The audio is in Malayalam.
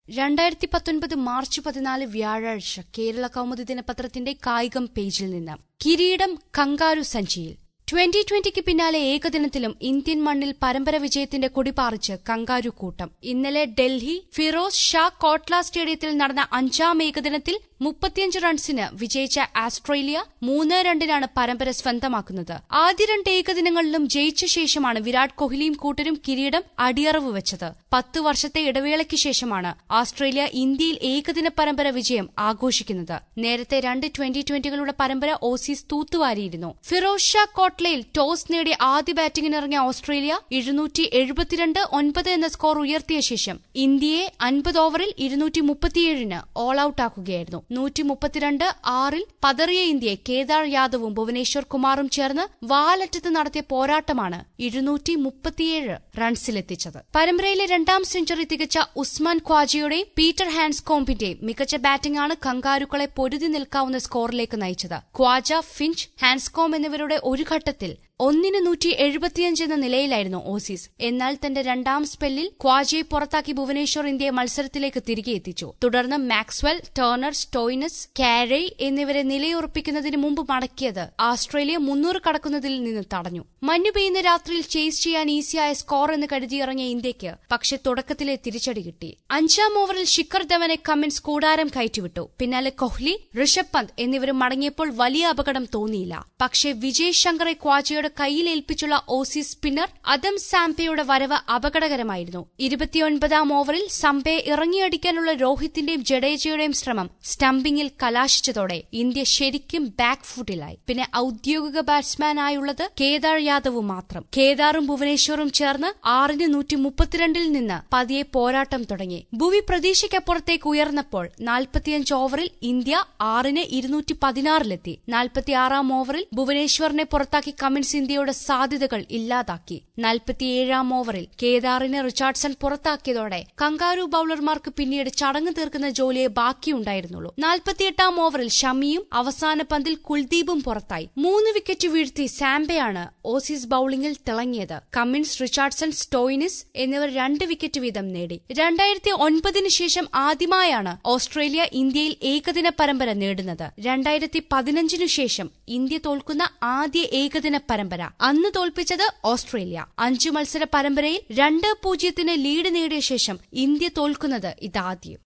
രണ്ടായിരത്തി പത്തൊൻപത് മാർച്ച് പതിനാല് വ്യാഴാഴ്ച കേരള കൗമുദി ദിനപത്രത്തിന്റെ കായികം പേജിൽ നിന്ന് കിരീടം കങ്കാരു സഞ്ചിയിൽ ട്വന്റി ട്വന്റിക്ക് പിന്നാലെ ഏകദിനത്തിലും ഇന്ത്യൻ മണ്ണിൽ പരമ്പര വിജയത്തിന്റെ കൊടിപാറിച്ച് കങ്കാരു കൂട്ടം ഇന്നലെ ഡൽഹി ഫിറോസ് ഷാ കോട്ട്ല സ്റ്റേഡിയത്തിൽ നടന്ന അഞ്ചാം ഏകദിനത്തിൽ മുപ്പത്തിയഞ്ച് റൺസിന് വിജയിച്ച ആസ്ട്രേലിയ മൂന്ന് രണ്ടിനാണ് പരമ്പര സ്വന്തമാക്കുന്നത് ആദ്യ രണ്ട് ഏകദിനങ്ങളിലും ജയിച്ച ശേഷമാണ് വിരാട് കോഹ്ലിയും കൂട്ടരും കിരീടം അടിയറവ് വെച്ചത് പത്ത് വർഷത്തെ ഇടവേളയ്ക്ക് ശേഷമാണ് ഓസ്ട്രേലിയ ഇന്ത്യയിൽ ഏകദിന പരമ്പര വിജയം ആഘോഷിക്കുന്നത് നേരത്തെ രണ്ട് ട്വന്റി ട്വന്റികളുടെ പരമ്പര ഓസീസ് തൂത്തുവാരിയിരുന്നു ഫിറോസ് ഷാ കോട്ട്ലയിൽ ടോസ് നേടി ആദ്യ ബാറ്റിംഗിനിറങ്ങിയ ഓസ്ട്രേലിയ ഇരുന്നൂറ്റി എഴുപത്തിരണ്ട് ഒൻപത് എന്ന സ്കോർ ഉയർത്തിയ ശേഷം ഇന്ത്യയെ അൻപത് ഓവറിൽ ഇരുന്നൂറ്റി മുപ്പത്തിയേഴിന് ഓൾ ഔട്ട് ആക്കുകയായിരുന്നു നൂറ്റി മുപ്പത്തിരണ്ട് ആറിൽ പതറിയ ഇന്ത്യയെ കേദാർ യാദവും ഭുവനേശ്വർ കുമാറും ചേർന്ന് വാലറ്റത്ത് നടത്തിയ പോരാട്ടമാണ് ഇരുന്നൂറ്റി മുപ്പത്തിയേഴ് റൺസിലെത്തിച്ചത് പരമ്പരയിലെ രണ്ടാം സെഞ്ചുറി തികച്ച ഉസ്മാൻ ഖ്വാജയുടെയും പീറ്റർ ഹാൻസ്കോംപിന്റെയും മികച്ച ബാറ്റിംഗാണ് കങ്കാരുക്കളെ പൊരുതി നിൽക്കാവുന്ന സ്കോറിലേക്ക് നയിച്ചത് ഖ്വാജ ഫിഞ്ച് ഹാൻസ്കോം എന്നിവരുടെ ഒരു ഘട്ടത്തിൽ ഒന്നിന് നൂറ്റി എഴുപത്തിയഞ്ച് എന്ന നിലയിലായിരുന്നു ഓസീസ് എന്നാൽ തന്റെ രണ്ടാം സ്പെല്ലിൽ ക്വാജയെ പുറത്താക്കി ഭുവനേശ്വർ ഇന്ത്യയെ മത്സരത്തിലേക്ക് തിരികെ എത്തിച്ചു തുടർന്ന് മാക്സ്വെൽ ടേണർ സ്റ്റോയിനസ് കാരെ എന്നിവരെ നിലയുറപ്പിക്കുന്നതിന് മുമ്പ് മടക്കിയത് ഓസ്ട്രേലിയ മുന്നൂറ് കടക്കുന്നതിൽ നിന്ന് തടഞ്ഞു മഞ്ഞു പെയ്യുന്ന രാത്രിയിൽ ചേസ് ചെയ്യാൻ ഈസിയായ സ്കോർ എന്ന് കരുതിയിറങ്ങിയ ഇന്ത്യയ്ക്ക് പക്ഷെ തുടക്കത്തിലെ തിരിച്ചടി കിട്ടി അഞ്ചാം ഓവറിൽ ശിഖർ ധവനെ കമ്മിൻസ് കൂടാരം കയറ്റിവിട്ടു പിന്നാലെ കോഹ്ലി ഋഷഭ് പന്ത് എന്നിവരും മടങ്ങിയപ്പോൾ വലിയ അപകടം തോന്നിയില്ല പക്ഷേ വിജയ് ശങ്കറെ ക്വാജയുടെ കയ്യിലേൽപ്പിച്ചുള്ള ഓസീസ് സ്പിന്നർ അദം സാംപയുടെ വരവ് അപകടകരമായിരുന്നു ഇരുപത്തിയൊൻപതാം ഓവറിൽ സംപയെ ഇറങ്ങിയടിക്കാനുള്ള രോഹിത്തിന്റെയും ജഡേജയുടെയും ശ്രമം സ്റ്റംപിംഗിൽ കലാശിച്ചതോടെ ഇന്ത്യ ശരിക്കും ബാക്ക് ഫുട്ടിലായി പിന്നെ ഔദ്യോഗിക ബാറ്റ്സ്മാനായുള്ളത് കേദാർ യാദവ് മാത്രം കേദാറും ഭുവനേശ്വറും ചേർന്ന് ആറിന് നൂറ്റി മുപ്പത്തിരണ്ടിൽ നിന്ന് പതിയെ പോരാട്ടം തുടങ്ങി ഭുവി പ്രതീക്ഷയ്ക്കപ്പുറത്തേക്ക് ഉയർന്നപ്പോൾ നാൽപ്പത്തിയഞ്ച് ഓവറിൽ ഇന്ത്യ ആറിന് ഇരുന്നൂറ്റി പതിനാറിലെത്തി നാൽപ്പത്തിയാറാം ഓവറിൽ ഭുവനേശ്വറിനെ പുറത്താക്കി കമിൻസ് ഇന്ത്യയുടെ സാധ്യതകൾ ഇല്ലാതാക്കി നാൽപ്പത്തിയേഴാം ഓവറിൽ കേദാറിനെ റിച്ചാർഡ്സൺ പുറത്താക്കിയതോടെ കങ്കാരു ബൌളർമാർക്ക് പിന്നീട് ചടങ്ങ് തീർക്കുന്ന ജോലിയെ ബാക്കിയുണ്ടായിരുന്നുള്ളൂ നാൽപ്പത്തിയെട്ടാം ഓവറിൽ ഷമിയും അവസാന പന്തിൽ കുൽദീപും പുറത്തായി മൂന്ന് വിക്കറ്റ് വീഴ്ത്തി സാംബയാണ് ഓസീസ് ബൌളിംഗിൽ തിളങ്ങിയത് കമ്മിൻസ് റിച്ചാർഡ്സൺ സ്റ്റോയിനിസ് എന്നിവർ രണ്ട് വിക്കറ്റ് വീതം നേടി രണ്ടായിരത്തി ഒൻപതിന് ശേഷം ആദ്യമായാണ് ഓസ്ട്രേലിയ ഇന്ത്യയിൽ ഏകദിന പരമ്പര നേടുന്നത് രണ്ടായിരത്തി പതിനഞ്ചിനു ശേഷം ഇന്ത്യ തോൽക്കുന്ന ആദ്യ ഏകദിന പരമ്പര അന്ന് തോൽപ്പിച്ചത് ഓസ്ട്രേലിയ അഞ്ചു മത്സര പരമ്പരയിൽ രണ്ട് പൂജ്യത്തിന് ലീഡ് നേടിയ ശേഷം ഇന്ത്യ തോൽക്കുന്നത് ഇതാദ്യം